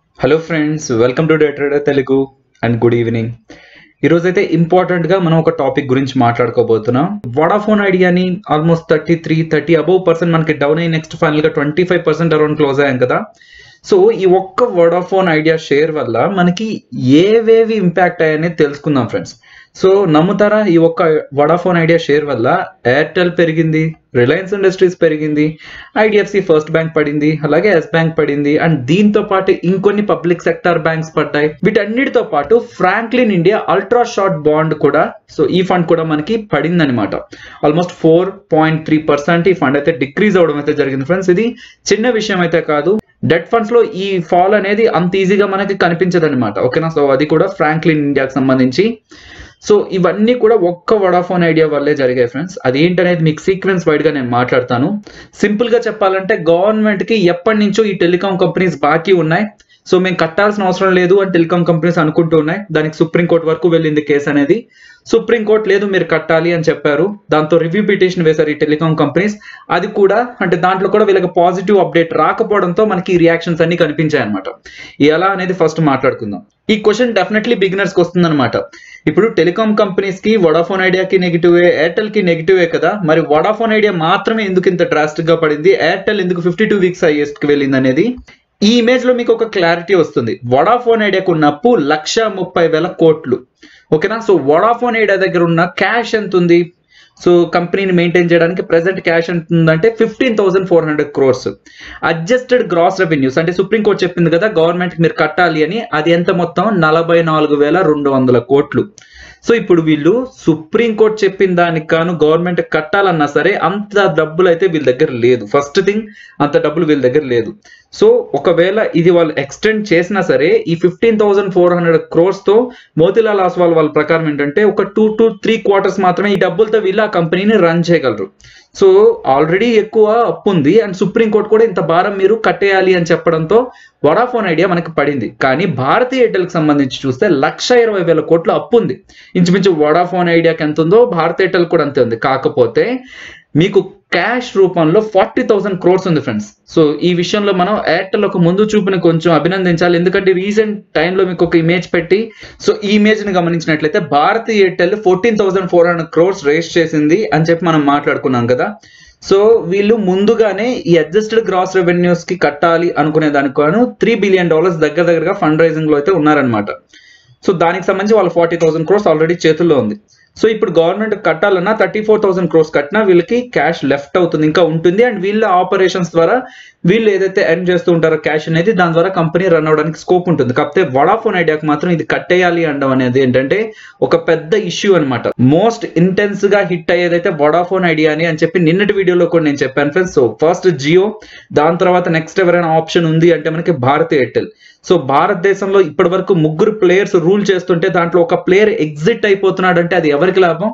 hello friends welcome to day trader Telugu and good evening ఈరోజైతే important గా మనం ఒక టాపిక్ గురించి మాట్లాడుకోబోతున్నాం వడాఫోన్ ఐడియాని almost thirty three thirty above percent మనకి డౌన్ అయ్యి నెక్స్ట్ ఫైనల్ గా twenty five percent around close అయ్యాం కదా సో ఈ ఒక్క వడాఫోన్ ఐడియా షేర్ వల్ల మనకి ఏవేవి ఇంపాక్ట్ అయ్యాయని తెలుసుకుందాం ఫ్రెండ్స్ సో నమ్ముతారా ఈ ఒక్క వడాఫోన్ ఐడియా షేర్ వల్ల ఎయిర్టెల్ పెరిగింది రిలయన్స్ ఇండస్ట్రీస్ పెరిగింది ఐడిఎఫ్సి ఫస్ట్ బ్యాంక్ పడింది అలాగే ఎస్ బ్యాంక్ పడింది అండ్ దీంతో పాటు ఇంకొన్ని పబ్లిక్ సెక్టర్ బ్యాంక్స్ పడ్డాయి వీటన్నిటితో పాటు Franklin India ultra short bond కూడా సో ఈ ఫండ్ కూడా మనకి పడింది అనమాట almost four point three percent ఈ ఫండ్ అయితే డిక్రీజ్ అవడం అయితే జరిగింది ఫ్రెండ్స్ ఇది చిన్న విషయం అయితే కాదు డెట్ ఫండ్స్ లో ఈ ఫాల్ అనేది అంత ఈజీగా మనకి కనిపించదు అనమాట ఓకేనా సో అది కూడా ఫ్రాంక్లిన్ ఇండియాకి సంబంధించి సో ఇవన్నీ కూడా ఒక్క వడాఫోన్ ఐడియా వల్లే జరిగాయి ఫ్రెండ్స్ అదేంటనేది మీకు సీక్వెన్స్ వైడ్ గా నేను మాట్లాడతాను సింపుల్ గా చెప్పాలంటే గవర్నమెంట్ కి ఎప్పటి నుంచో ఈ టెలికాం కంపెనీస్ బాకీ ఉన్నాయి సో మేము కట్టాల్సిన అవసరం లేదు అని టెలికాం కంపెనీస్ అనుకుంటూ ఉన్నాయి దానికి సుప్రీంకోర్టు వరకు వెళ్ళింది కేసు అనేది సుప్రీంకోర్టు లేదు మీరు కట్టాలి అని చెప్పారు దాంతో రివ్యూ పిటిషన్ వేశారు ఈ టెలికాం కంపెనీస్ అది కూడా అంటే దాంట్లో కూడా వీళ్ళకి పాజిటివ్ అప్డేట్ రాకపోవడంతో మనకి రియాక్షన్స్ అన్ని కనిపించాయి అనమాట ఎలా అనేది ఫస్ట్ మాట్లాడుకుందాం ఈ క్వశ్చన్ డెఫినెట్లీ బిగినర్స్ కి వస్తుందన్నమాట ఇప్పుడు టెలికాం కంపెనీస్ కి వడాఫోన్ ఐడియాకి నెగిటివే ఎయిర్టెల్ కి నెగిటివే కదా మరి వడాఫోన్ ఐడియా మాత్రమే ఎందుకు ఇంత డ్రాస్టిక్ గా పడింది ఎయిర్టెల్ ఎందుకు ఫిఫ్టీ టూ వీక్స్ హైయెస్ట్ కి వెళ్ళింది అనేది ఈ ఇమేజ్ లో మీకు ఒక క్లారిటీ వస్తుంది వడాఫోన్ ఐడియాకు ఉన్న అప్పు లక్ష ముప్పై వేల కోట్లు ఓకేనా సో వడాఫోన్ ఐడియా దగ్గర ఉన్న క్యాష్ ఎంత ఉంది సో కంపెనీని మెయింటైన్ చేయడానికి ప్రెసెంట్ క్యాష్ ఎంత ఉందంటే fifteen thousand four hundred crores adjusted gross revenues అంటే సుప్రీంకోర్టు చెప్పింది కదా గవర్నమెంట్ మీరు కట్టాలి అని అది ఎంత మొత్తం నలభై నాలుగు వేల రెండు వందల కోట్లు సో ఇప్పుడు వీళ్ళు సుప్రీంకోర్టు చెప్పిన దానికి గాను గవర్నమెంట్ కట్టాలన్నా సరే అంత డబ్బులు అయితే వీళ్ళ దగ్గర లేదు ఫస్ట్ థింగ్ అంత డబ్బులు వీళ్ళ దగ్గర లేదు సో ఒకవేళ ఇది వాళ్ళు ఎక్స్టెండ్ చేసినా సరే ఈ fifteen thousand four hundred crores తో మోతిలాల్ ఆస్వాల్ వాళ్ళ ప్రకారం ఏంటంటే ఒక టూ టు త్రీ క్వార్టర్స్ మాత్రమే ఈ డబ్బులతో వీళ్ళు ఆ కంపెనీని రన్ చేయగలరు సో ఆల్రెడీ ఎక్కువ అప్పు ఉంది అండ్ సుప్రీంకోర్టు కూడా ఇంత భారం మీరు కట్టేయాలి అని చెప్పడంతో వడాఫోన్ ఐడియా మనకి పడింది కానీ భారతీయ ఎయిర్టెల్ కి సంబంధించి చూస్తే లక్ష ఇరవై వేల కోట్ల అప్పు ఉంది ఇంచుమించు వడాఫోన్ ఐడియాకి ఎంత ఉందో భారతీయ ఎయిర్టెల్ కూడా అంతే ఉంది కాకపోతే మీకు క్యాష్ రూపంలో ఫార్టీ థౌసండ్ క్రోర్స్ ఉంది ఫ్రెండ్స్ సో ఈ విషయంలో మనం ఎయిర్టెల్ ఒక ముందు చూపుని కొంచెం అభినందించాలి ఎందుకంటే రీసెంట్ టైంలో మీకు ఒక ఇమేజ్ పెట్టి సో ఈ ఇమేజ్ ని గమనించినట్లయితే Bharti Airtel fourteen thousand four hundred crores raise చేసింది అని చెప్పి మనం మాట్లాడుకున్నాం కదా సో వీళ్ళు ముందుగానే ఈ అడ్జస్టెడ్ గ్రాస్ రెవెన్యూస్ కి కట్టాలి అనుకునే దానికోను త్రీ బిలియన్ డాలర్స్ దగ్గర దగ్గరగా ఫండ్ రైజింగ్ లో అయితే ఉన్నారనమాట సో దానికి సంబంధించి వాళ్ళ ఫార్టీ థౌసండ్ క్రోర్స్ ఆల్రెడీ చేతుల్లో ఉంది సో ఇప్పుడు గవర్నమెంట్ కట్టాలన్నా థర్టీ ఫోర్ థౌసండ్ క్రోర్స్ కట్టినా వీళ్ళకి క్యాష్ లెఫ్ట్ అవుతుంది ఇంకా ఉంటుంది అండ్ వీళ్ళ ఆపరేషన్స్ ద్వారా వీళ్ళు ఏదైతే ఎర్న్ చేస్తూ ఉంటారో క్యాష్ అనేది దాని ద్వారా కంపెనీ రన్ అవడానికి స్కోప్ ఉంటుంది కాకపోతే వడాఫోన్ ఐడియాకి మాత్రం ఇది కట్టేయాలి అనడం అనేది ఏంటంటే ఒక పెద్ద ఇష్యూ అనమాట మోస్ట్ ఇంటెన్స్ గా హిట్ అయ్యేదైతే వడాఫోన్ ఐడియా అని అని చెప్పి నిన్నటి వీడియోలో కూడా నేను చెప్పాను ఫ్రెండ్స్ సో ఫస్ట్ జియో దాని తర్వాత నెక్స్ట్ ఎవరైనా ఆప్షన్ ఉంది అంటే మనకి భారత్ ఎయిర్టెల్ సో భారతదేశంలో ఇప్పటి వరకు ముగ్గురు ప్లేయర్స్ రూల్ చేస్తుంటే దాంట్లో ఒక ప్లేయర్ ఎగ్జిట్ అయిపోతున్నాడు అంటే అది ఎవరికి లాభం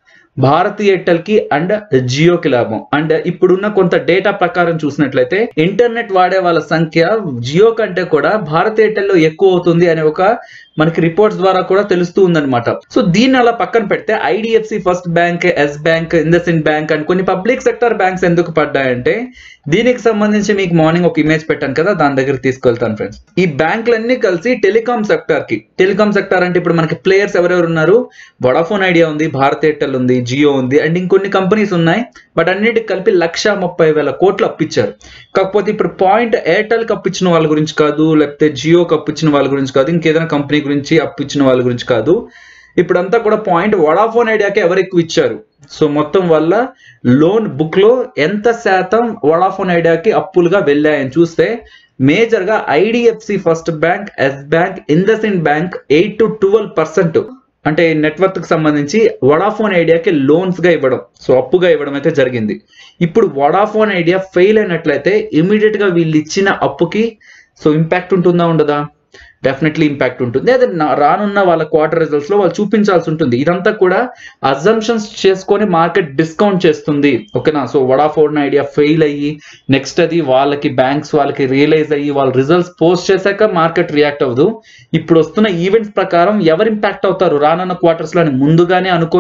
భారతీ ఎయిర్టెల్ కి అండ్ జియోకి లాభం అండ్ ఇప్పుడున్న కొంత డేటా ప్రకారం చూసినట్లయితే ఇంటర్నెట్ వాడే వాళ్ళ సంఖ్య జియో కంటే కూడా భారత్ ఎయిర్టెల్ లో ఎక్కువ అవుతుంది అనే ఒక మనకి రిపోర్ట్స్ ద్వారా కూడా తెలుస్తూ ఉందన్నమాట సో దీన్ని అలా పక్కన పెడితే IDFC first Bank Yes Bank IndusInd Bank and కొన్ని పబ్లిక్ సెక్టర్ బ్యాంక్స్ ఎందుకు పడ్డాయంటే దీనికి సంబంధించి మీకు మార్నింగ్ ఒక ఇమేజ్ పెట్టాను కదా దాని దగ్గర తీసుకెళ్తాను ఫ్రెండ్స్ ఈ బ్యాంకులన్నీ కలిసి టెలికాం సెక్టర్ కి టెలికాం సెక్టర్ అంటే ఇప్పుడు మనకి ప్లేయర్స్ ఎవరెవరు ఉన్నారు వడాఫోన్ ఐడియా ఉంది భారత్ ఎయిర్టెల్ ఉంది జియో ఉంది అండ్ ఇంకొన్ని కంపెనీస్ ఉన్నాయి బట్ అన్నిటికి కలిపి లక్ష ముప్పై వేల కోట్లు అప్పించారు కాకపోతే ఇప్పుడు పాయింట్ ఎయిర్టెల్ కి అప్పించిన వాళ్ళ గురించి కాదు లేకపోతే జియో అప్పించిన వాళ్ళ గురించి కాదు ఇంకేదైనా కంపెనీ గురించి అప్పించిన వాళ్ళ గురించి కాదు ఇప్పుడంతా కూడా పాయింట్ వడాఫోన్ ఐడియాకి ఎవరు ఎక్కువ ఇచ్చారు సో మొత్తం వల్ల లోన్ బుక్ లో ఎంత శాతం వడాఫోన్ ఐడియాకి అప్పులుగా వెళ్ళాయని చూస్తే మేజర్ గా IDFC first Bank Yes Bank IndusInd Bank eight to twelve percent అంటే నెట్వర్క్ కి సంబంధించి వడాఫోన్ ఐడియాకి లోన్స్ గా ఇవ్వడం సో అప్పుగా ఇవ్వడం అయితే జరిగింది ఇప్పుడు వడాఫోన్ ఐడియా ఫెయిల్ అయినట్లయితే ఇమీడియట్ గా వీళ్ళు ఇచ్చిన అప్పుకి సో ఇంపాక్ట్ ఉంటుందా ఉండదా డెఫినెట్లీ ఇంపాక్ట్ ఉంటుంది అదే నా- రానున్న వాళ్ళ క్వార్టర్ రిజల్ట్స్ లో వాళ్ళు చూపించాల్సి ఉంటుంది ఇదంతా కూడా అజంప్షన్స్ చేసుకొని మార్కెట్ డిస్కౌంట్ చేస్తుంది ఓకేనా సో వడాఫోన్ ఐడియా ఫెయిల్ అయ్యి నెక్స్ట్ అది వాళ్ళకి బ్యాంక్స్ వాళ్ళకి రియలైజ్ అయ్యి వాళ్ళ రిజల్ట్స్ పోస్ట్ చేశాక మార్కెట్ రియాక్ట్ అవ్వదు ఇప్పుడు వస్తున్న ఈవెంట్స్ ప్రకారం ఎవరు ఇంపాక్ట్ అవుతారు రానున్న క్వార్టర్స్ లో అని ముందుగానే అనుకొని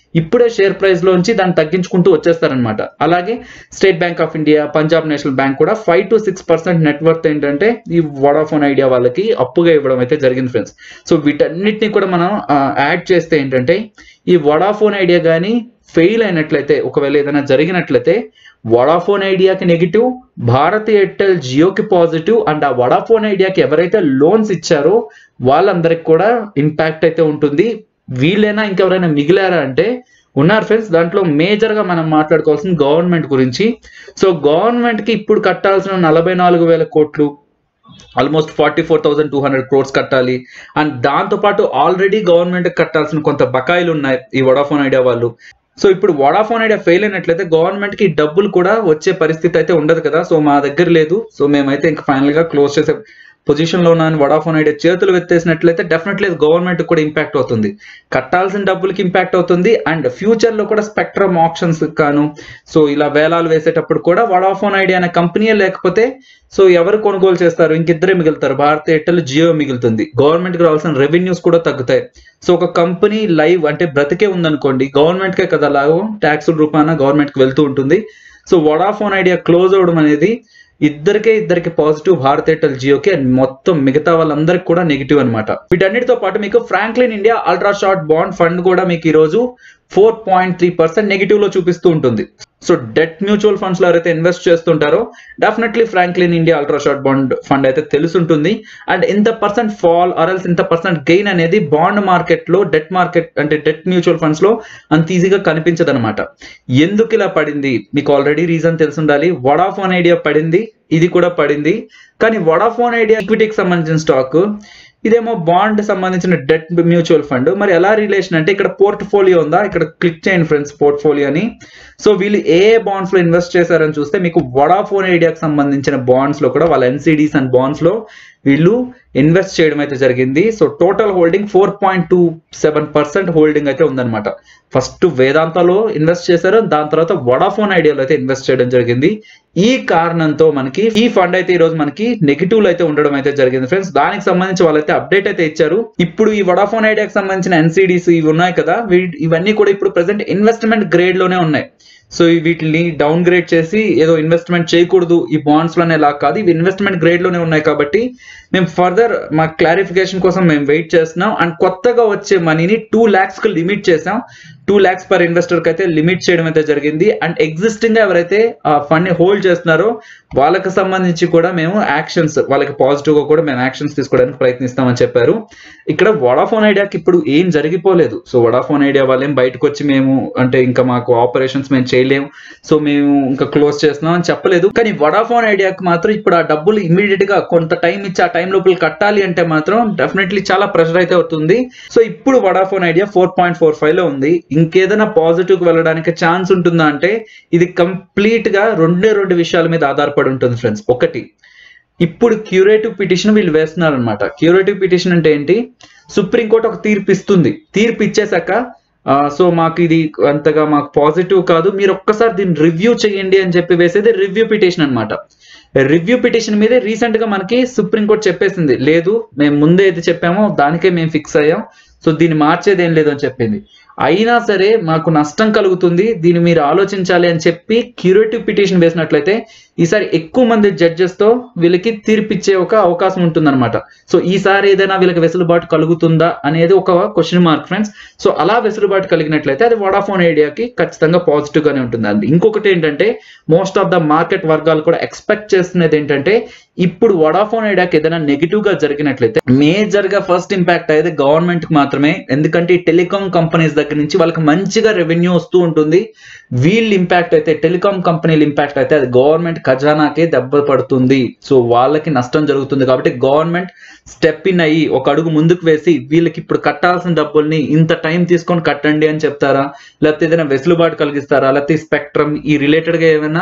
ఇప్పుడే షేర్ ప్రైస్ లోంచి దాన్ని తగ్గించుకుంటూ వచ్చేస్తారనమాట అలాగే State Bank of India Punjab National Bank కూడా five to six percent net worth ఏంటంటే ఈ వడాఫోన్ ఐడియా వాళ్ళకి అప్పుగా ఇవ్వడం అయితే జరిగింది ఫ్రెండ్స్ సో వీటన్నిటిని కూడా మనం యాడ్ చేస్తే ఏంటంటే ఈ వడాఫోన్ ఐడియా కానీ ఫెయిల్ అయినట్లయితే ఒకవేళ ఏదైనా జరిగినట్లయితే వడాఫోన్ ఐడియాకి నెగిటివ్ భారత్ ఎయిర్టెల్ జియోకి పాజిటివ్ అండ్ ఆ వడాఫోన్ ఐడియాకి ఎవరైతే లోన్స్ ఇచ్చారో వాళ్ళందరికి కూడా ఇంపాక్ట్ అయితే ఉంటుంది వీళ్ళైనా ఇంకెవరైనా మిగిలారా అంటే ఉన్నారు ఫ్రెండ్స్ దాంట్లో మేజర్ గా మనం మాట్లాడుకోవాల్సిన గవర్నమెంట్ గురించి సో గవర్నమెంట్ కి ఇప్పుడు కట్టాల్సిన నలభై నాలుగు వేల కోట్లు almost forty four thousand two hundred crores కట్టాలి అండ్ దాంతో పాటు ఆల్రెడీ గవర్నమెంట్ కట్టాల్సిన కొంత బకాయిలు ఉన్నాయి ఈ వడాఫోన్ ఐడియా వాళ్ళు సో ఇప్పుడు వడాఫోన్ ఐడియా ఫెయిల్ అయినట్లయితే గవర్నమెంట్ కి డబ్బులు కూడా వచ్చే పరిస్థితి అయితే ఉండదు కదా సో మా దగ్గర లేదు సో మేమైతే ఇంకా ఫైనల్ గా క్లోజ్ చేసే పొజిషన్ లో ఉన్నాను వడాఫోన్ ఐడియా చేతులు వెత్తేసినట్లయితే డెఫినెట్లీ గవర్నమెంట్ కూడా ఇంపాక్ట్ అవుతుంది కట్టాల్సిన డబ్బులకి ఇంపాక్ట్ అవుతుంది అండ్ ఫ్యూచర్ లో కూడా స్పెక్ట్రమ్ ఆప్షన్స్ కాను సో ఇలా వేలాలు వేసేటప్పుడు కూడా వడాఫోన్ ఐడియా అనే కంపెనీయే లేకపోతే సో ఎవరు కొనుగోలు చేస్తారు ఇంకిద్దరే మిగులుతారు భారత్ ఎయిర్టెల్ జియో మిగులుతుంది గవర్నమెంట్ కి రావాల్సిన రెవెన్యూస్ కూడా తగ్గుతాయి సో ఒక కంపెనీ లైవ్ అంటే బ్రతికే ఉందనుకోండి గవర్నమెంట్ కే కదా లాభం ట్యాక్సుల రూపాన గవర్నమెంట్ కి వెళ్తూ ఉంటుంది సో వడాఫోన్ ఐడియా క్లోజ్ అవడం అనేది ఇద్దరికే ఇద్దరికి పాజిటివ్ భారత్ ఎయిర్టెల్ జియోకి అండ్ మొత్తం మిగతా వాళ్ళందరికి కూడా నెగిటివ్ అనమాట వీటన్నిటితో పాటు మీకు Franklin India ultra short bond fund కూడా మీకు ఈ రోజు four point three percent negative లో చూపిస్తూ ఉంటుంది సో డెట్ మ్యూచువల్ ఫండ్స్ లో ఎవరైతే ఇన్వెస్ట్ చేస్తుంటారో definitely Franklin India ultra short bond fund అయితే తెలుసుంటుంది అండ్ ఇంత పర్సెంట్ ఫాల్ ఆర్ఎల్స్ ఇంత పర్సెంట్ గెయిన్ అనేది బాండ్ మార్కెట్ లో డెట్ మార్కెట్ అంటే డెట్ మ్యూచువల్ ఫండ్స్ లో అంత ఈజీగా కనిపించదు అనమాట ఎందుకు ఇలా పడింది మీకు ఆల్రెడీ రీజన్ తెలుసుండాలి వడాఫోన్ ఐడియా పడింది ఇది కూడా పడింది కానీ వడాఫోన్ ఐడియా ఈక్విటీకి సంబంధించిన స్టాక్ ఇదేమో బాండ్ సంబంధించిన డెట్ మ్యూచువల్ ఫండ్ మరి ఎలా రిలేషన్ అంటే ఇక్కడ పోర్ట్ఫోలియో ఉందా ఇక్కడ క్లిక్ చేయండి ఫ్రెండ్స్ పోర్ట్ఫోలియో అని సో వీళ్ళు ఏ బాండ్స్ లో ఇన్వెస్ట్ చేశారని చూస్తే మీకు వడాఫోన్ ఐడియాకి సంబంధించిన బాండ్స్ లో కూడా వాళ్ళ ఎన్సిడీస్ అండ్ బాండ్స్ లో వీళ్ళు ఇన్వెస్ట్ చేయడం అయితే జరిగింది so total holding four point two seven percent holding అయితే ఉందన్నమాట ఫస్ట్ వేదాంతలో ఇన్వెస్ట్ చేశారు దాని తర్వాత వడాఫోన్ ఐడియాలో అయితే ఇన్వెస్ట్ చేయడం జరిగింది ఈ కారణంతో మనకి ఈ ఫండ్ అయితే ఈ రోజు మనకి నెగిటివ్ అయితే ఉండడం అయితే జరిగింది ఫ్రెండ్స్ దానికి సంబంధించి వాళ్ళైతే అప్డేట్ అయితే ఇచ్చారు ఇప్పుడు ఈ వడాఫోన్ ఐడియాకి సంబంధించిన ఎన్సిడిస్ ఇవి ఉన్నాయి కదా ఇవన్నీ కూడా ఇప్పుడు ప్రెసెంట్ ఇన్వెస్ట్మెంట్ గ్రేడ్ లోనే ఉన్నాయి సో వీటిని డౌన్ గ్రేడ్ చేసి ఏదో ఇన్వెస్ట్మెంట్ చేయకూడదు ఈ బాండ్స్ లోనే లా కాదు ఇవి ఇన్వెస్ట్మెంట్ గ్రేడ్ లోనే ఉన్నాయి కాబట్టి మేము ఫర్దర్ మా క్లారిఫికేషన్ కోసం మేము వెయిట్ చేస్తున్నాం అండ్ కొత్తగా వచ్చే మనీని టూ ల్యాక్స్ కి లిమిట్ చేసాం టూ ల్యాక్స్ పర్ ఇన్వెస్టర్ కి అయితే లిమిట్ చేయడం అయితే జరిగింది అండ్ ఎగ్జిస్టింగ్ గా ఎవరైతే ఆ ఫండ్ ని హోల్డ్ చేస్తున్నారో వాళ్ళకి సంబంధించి కూడా మేము యాక్షన్స్ వాళ్ళకి పాజిటివ్ గా కూడా మేము యాక్షన్స్ తీసుకోవడానికి ప్రయత్నిస్తామని చెప్పారు ఇక్కడ వడాఫోన్ ఐడియాకి ఇప్పుడు ఏం జరిగిపోలేదు సో వడాఫోన్ ఐడియా వాళ్ళేం బయటకు వచ్చి మేము అంటే ఇంకా మాకు ఆపరేషన్స్ మేము చేయలేము సో మేము ఇంకా క్లోజ్ చేస్తున్నాం అని చెప్పలేదు కానీ వడాఫోన్ ఐడియాకి మాత్రం ఇప్పుడు ఆ డబ్బులు ఇమీడియట్ గా కొంత టైం ఇచ్చి ఆ టైం లోపల కట్టాలి అంటే మాత్రం డెఫినెట్లీ చాలా ప్రెషర్ అయితే అవుతుంది సో ఇప్పుడు Vodafone Idea four point four five లో ఉంది ఇంకేదైనా పాజిటివ్ కి వెళ్ళడానికి ఛాన్స్ ఉంటుందా అంటే ఇది కంప్లీట్ గా రెండే రెండు విషయాల మీద ఆధారపడి ఉంటుంది ఫ్రెండ్స్ ఒకటి ఇప్పుడు క్యూరేటివ్ పిటిషన్ వీళ్ళు వేస్తున్నారు అనమాట క్యూరేటివ్ పిటిషన్ అంటే ఏంటి సుప్రీంకోర్టు ఒక తీర్పు ఇస్తుంది తీర్పు ఇచ్చేసాక సో మాకు ఇది అంతగా మాకు పాజిటివ్ కాదు మీరు ఒక్కసారి దీన్ని రివ్యూ చేయండి అని చెప్పి వేసేది రివ్యూ పిటిషన్ అనమాట రివ్యూ పిటిషన్ మీదే రీసెంట్ గా మనకి సుప్రీంకోర్టు చెప్పేసింది లేదు మేము ముందే ఏది చెప్పామో దానికే మేము ఫిక్స్ అయ్యాం సో దీన్ని మార్చేది ఏం లేదు అని చెప్పింది అయినా సరే మాకు నష్టం కలుగుతుంది దీన్ని మీరు ఆలోచించాలి అని చెప్పి క్యూరేటివ్ పిటిషన్ వేసినట్లయితే ఈసారి ఎక్కువ మంది జడ్జెస్ తో వీళ్ళకి తీర్పిచ్చే ఒక అవకాశం ఉంటుందన్నమాట సో ఈసారి ఏదైనా వీళ్ళకి వెసులుబాటు కలుగుతుందా అనేది ఒక క్వశ్చన్ మార్క్ ఫ్రెండ్స్ సో అలా వెసులుబాటు కలిగినట్లయితే అది వడాఫోన్ ఐడియాకి ఖచ్చితంగా పాజిటివ్ గానే ఉంటుంది అండి ఇంకొకటి ఏంటంటే మోస్ట్ ఆఫ్ ద మార్కెట్ వర్గాలు కూడా ఎక్స్పెక్ట్ చేస్తున్నది ఏంటంటే ఇప్పుడు వడాఫోన్ ఐడియాకి ఏదైనా నెగిటివ్ గా జరిగినట్లయితే మేజర్ గా ఫస్ట్ ఇంపాక్ట్ అయ్యేది గవర్నమెంట్ కి మాత్రమే ఎందుకంటే ఈ టెలికాం కంపెనీస్ దగ్గర నుంచి వాళ్ళకి మంచిగా రెవెన్యూ వస్తూ ఉంటుంది వీళ్ళు ఇంపాక్ట్ అయితే టెలికాం కంపెనీలు ఇంపాక్ట్ అయితే అది గవర్నమెంట్ ఖజానాకే దెబ్బ పడుతుంది సో వాళ్ళకి నష్టం జరుగుతుంది కాబట్టి గవర్నమెంట్ స్టెప్ ఇన్ అయ్యి ఒక అడుగు ముందుకు వేసి వీళ్ళకి ఇప్పుడు కట్టాల్సిన డబ్బుల్ని ఇంత టైం తీసుకొని కట్టండి అని చెప్తారా లేకపోతే ఏదైనా వెసులుబాటు కలిగిస్తారా లేకపోతే స్పెక్ట్రమ్ ఈ రిలేటెడ్ గా ఏమైనా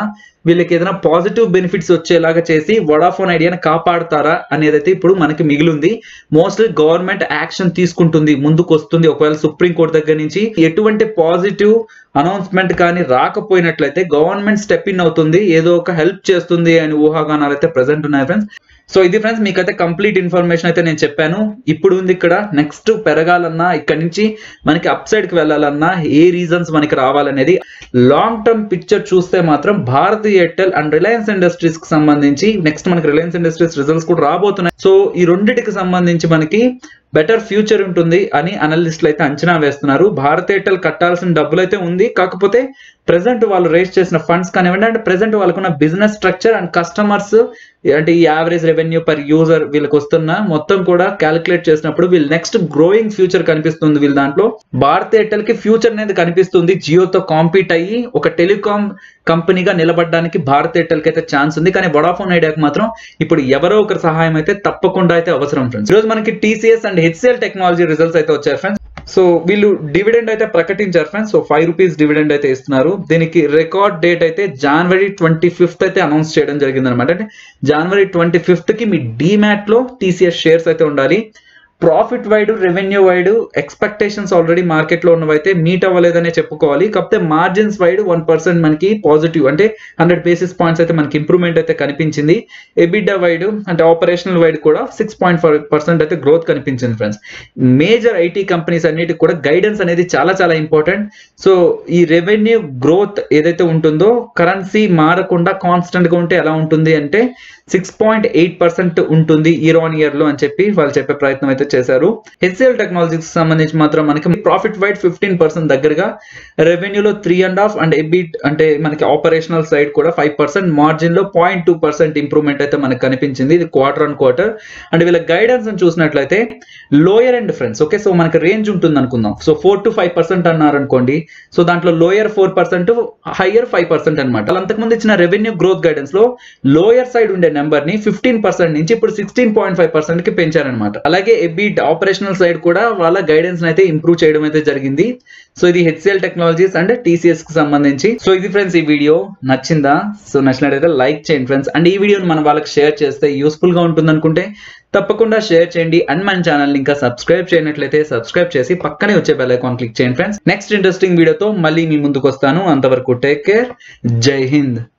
వీళ్ళకి ఏదైనా పాజిటివ్ బెనిఫిట్స్ వచ్చేలాగా చేసి వడాఫోన్ ఐడియాని కాపాడతారా అనేది అయితే ఇప్పుడు మనకి మిగిలింది మోస్ట్లీ గవర్నమెంట్ యాక్షన్ తీసుకుంటుంది ముందుకు వస్తుంది ఒకవేళ సుప్రీం కోర్టు దగ్గర నుంచి ఎటువంటి పాజిటివ్ అనౌన్స్మెంట్ కానీ రాకపోయినట్లయితే గవర్నమెంట్ స్టెప్ ఇన్ అవుతుంది ఏదో ఒక హెల్ప్ చేస్తుంది అని ఊహాగానాలు అయితే ప్రెసెంట్ ఉన్నాయి ఫ్రెండ్స్ సో ఇది ఫ్రెండ్స్ మీకైతే కంప్లీట్ ఇన్ఫర్మేషన్ అయితే నేను చెప్పాను ఇప్పుడు ఉంది ఇక్కడ నెక్స్ట్ పెరగాలన్నా ఇక్కడ నుంచి మనకి అప్ సైడ్ కి వెళ్ళాలన్నా ఏ రీజన్స్ మనకి రావాలనేది లాంగ్ టర్మ్ పిక్చర్ చూస్తే మాత్రం Bharti Airtel and Reliance Industries కి సంబంధించి నెక్స్ట్ మనకి రిలయన్స్ ఇండస్ట్రీస్ రిజల్ట్స్ కూడా రాబోతున్నాయి సో ఈ రెండింటికి సంబంధించి మనకి బెటర్ ఫ్యూచర్ ఉంటుంది అని అనలిస్టులు అయితే అంచనా వేస్తున్నారు భారత్ ఎయిర్టెల్ కట్టాల్సిన డబ్బులు అయితే ఉంది కాకపోతే ప్రెసెంట్ వాళ్ళు రేస్ చేసిన ఫండ్స్ కానివ్వండి అంటే ప్రెసెంట్ వాళ్ళకున్న బిజినెస్ స్ట్రక్చర్ అండ్ కస్టమర్స్ అంటే ఈ యావరేజ్ రెవెన్యూ పర్ యూజర్ వీళ్ళకి వస్తున్న మొత్తం కూడా క్యాలిక్యులేట్ చేసినప్పుడు వీళ్ళు నెక్స్ట్ గ్రోయింగ్ ఫ్యూచర్ కనిపిస్తుంది వీళ్ళ దాంట్లో భారత్ ఎయిర్టెల్ కి ఫ్యూచర్ అనేది కనిపిస్తుంది జియోతో కాంపీట్ అయ్యి ఒక టెలికాం కంపెనీగా నిలబడడానికి భారత్ ఎయిర్టెల్ కి అయితే ఛాన్స్ ఉంది కానీ వడాఫోన్ ఐడియాకి మాత్రం ఇప్పుడు ఎవరో ఒకరి సహాయం అయితే తప్పకుండా అయితే అవసరం ఫ్రెండ్స్ ఈరోజు మనకి TCS and HCL technology results అయితే వచ్చాయి ఫ్రెండ్స్ సో వీళ్ళు డివిడెండ్ అయితే ప్రకటించారు friends so five rupees dividend అయితే ఇస్తున్నారు దీనికి రికార్డ్ డేట్ అయితే జనవరి ట్వంటీ ఫిఫ్త్ అయితే అనౌన్స్ చేయడం జరిగింది అనమాట అంటే జనవరి ట్వంటీ ఫిఫ్త్ కి మీ డీమ్యాట్ లో టీసీఎస్ షేర్స్ అయితే ఉండాలి profit wise revenue wise expectations already market లో ఉన్నవైతే మీట్ అవ్వలేదనే చెప్పుకోవాలి కాకపోతే మార్జిన్స్ వైడ్ వన్ పర్సెంట్ మనకి పాజిటివ్ అంటే హండ్రెడ్ బేసిస్ పాయింట్స్ అయితే మనకి ఇంప్రూవ్మెంట్ అయితే కనిపించింది ఎబిడా వైడ్ అంటే ఆపరేషనల్ వైడ్ కూడా సిక్స్ పాయింట్ ఫైవ్ పర్సెంట్ అయితే గ్రోత్ కనిపించింది ఫ్రెండ్స్ మేజర్ ఐటీ కంపెనీస్ అన్నిటికి కూడా గైడెన్స్ అనేది చాలా చాలా ఇంపార్టెంట్ సో ఈ రెవెన్యూ గ్రోత్ ఏదైతే ఉంటుందో కరెన్సీ మారకుండా కాన్స్టెంట్ గా ఉంటే ఎలా ఉంటుంది అంటే సిక్స్ పాయింట్ ఎయిట్ పర్సెంట్ ఉంటుంది ఇయర్ ఆన్ ఇయర్ లో అని చెప్పి వాళ్ళు చెప్పే ప్రయత్నం అయితే చేశారు హెచ్సిఎల్ టెక్నాలజీకి సంబంధించి మాత్రం మనకి ప్రాఫిట్ వైడ్ ఫిఫ్టీన్ పర్సెంట్ దగ్గరగా రెవెన్యూలో three and half and EBIT అంటే మనకి ఆపరేషనల్ సైడ్ కూడా ఫైవ్ పర్సెంట్ మార్జిన్ లో పాయింట్ టూ పర్సెంట్ ఇంప్రూవ్మెంట్ అయితే మనకు కనిపించింది ఇది క్వార్టర్ ఆన్ క్వార్టర్ అండ్ వీళ్ళ గైడెన్స్ చూసినట్లయితే lower and friends okay so మనకి రేంజ్ ఉంటుంది అనుకుందాం so four to five percent అన్నారు అనుకోండి సో దాంట్లో lower four percent higher five percent అనమాట వాళ్ళు అంతకుముందు ఇచ్చిన రెవెన్యూ గ్రోత్ గైడెన్స్ లో లోయర్ సైడ్ ఉండే నెంబర్ ని ఫిఫ్టీన్ పర్సెంట్ నుంచి ఇప్పుడు సిక్స్టీన్ పాయింట్ ఫైవ్ పర్సెంట్ కి పెంచారనమాట అలాగే ఎబిట్ ఆపరేషనల్ సైడ్ కూడా వాళ్ళ గైడెన్స్ అయితే ఇంప్రూవ్ చేయడం అయితే జరిగింది సో ఇది హెచ్సిఎల్ టెక్నాలజీస్ అండ్ టీసీఎస్ కి సంబంధించి సో ఇది ఫ్రెండ్స్ ఈ వీడియో నచ్చిందా సో నచ్చినట్టయితే లైక్ చేయండి ఫ్రెండ్స్ అండ్ ఈ వీడియోని మన వాళ్ళకి షేర్ చేస్తే యూస్ఫుల్ గా ఉంటుంది అనుకుంటే తప్పకుండా షేర్ చేయండి అండ్ మన ఛానల్ ఇంకా సబ్స్క్రైబ్ చేయనట్లయితే సబ్స్క్రైబ్ చేసి పక్కనే వచ్చే బెల్ ఐకాన్ క్లిక్ చేయండి ఫ్రెండ్స్ నెక్స్ట్ ఇంట్రెస్టింగ్ వీడియోతో మళ్ళీ మీ ముందుకు వస్తాను అంతవరకు టేక్ కేర్ జై హింద్